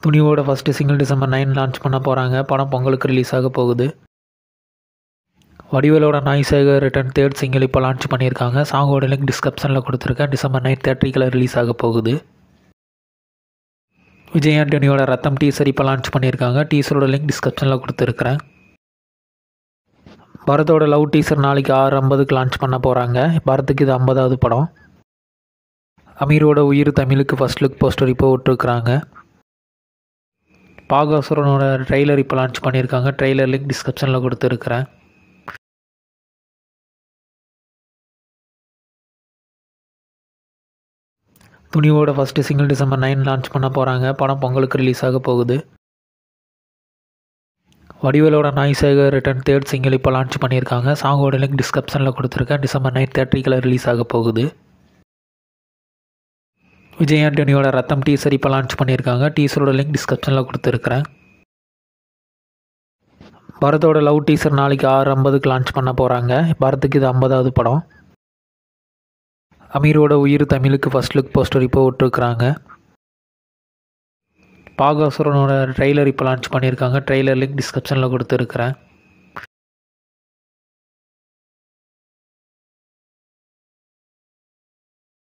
துணிவோட first single December nine launch பண்ண போகிறாங்க படம் பொங்கலுக்கு ரிலீஸ் ஆக போகுது வடிவேலோட Naai Sekar return third single இப்போ லான்ச் பண்ணியிருக்காங்க சாங்கோட லிங்க் டிஸ்கிரிப்ஷனில் கொடுத்துருக்கேன் டிசம்பர் நைன் தேட்டரிக்கில் ரிலீஸ் ஆக போகுது விஜய் ஆண்டனியோட ரத்தம் டீசர் இப்போ லான்ச் பண்ணியிருக்காங்க டீசரோட லிங்க் டிஸ்கிரிப்ஷனில் கொடுத்துருக்குறேன் பரத்தோட லவ் டீசர் நாளைக்கு ஆறு ஐம்பதுக்கு லான்ச் பண்ண போகிறாங்க பரத்துக்கு இது ஐம்பதாவது படம் அமீரோட உயிர் தமிழுக்கு ஃபஸ்ட் லுக் போஸ்டர் இப்போ விட்டுருக்குறாங்க பாகாசுரனோட ட்ரெய்லர் இப்போ லான்ச் பண்ணியிருக்காங்க ட்ரெய்லர் லிங்க் டிஸ்கிரிப்ஷனில் கொடுத்துருக்குறேன் துணிவோட first single December nine launch பண்ண போகிறாங்க படம் பொங்கலுக்கு ரிலீஸ் ஆக போகுது வடிவேலோட Naai Sekar return third single இப்போ லான்ச் பண்ணியிருக்காங்க சாங்கோட லிங்க் டிஸ்கிரிப்ஷனில் கொடுத்துருக்கேன் டிசம்பர் நைன் தேட்டரிக்கில் ரிலீஸ் ஆக போகுது விஜய் ஆண்டனியோட ரத்தம் டீசர் இப்போ லான்ச் பண்ணியிருக்காங்க டீசரோட லிங்க் டிஸ்கிரிப்ஷனில் கொடுத்துருக்குறேன் பரத்தோட லவ் டீசர் நாளைக்கு ஆறு ஐம்பதுக்கு லான்ச் பண்ண போகிறாங்க பரத்துக்கு இது ஐம்பதாவது படம் அமீரோட உயிர் தமிழுக்கு ஃபஸ்ட் லுக் போஸ்டர் இப்போ விட்டுருக்குறாங்க பாகாசுரனோட ட்ரெய்லர் இப்போ லான்ச் பண்ணியிருக்காங்க ட்ரெய்லர் லிங்க் டிஸ்கிரிப்ஷனில் கொடுத்துருக்குறேன்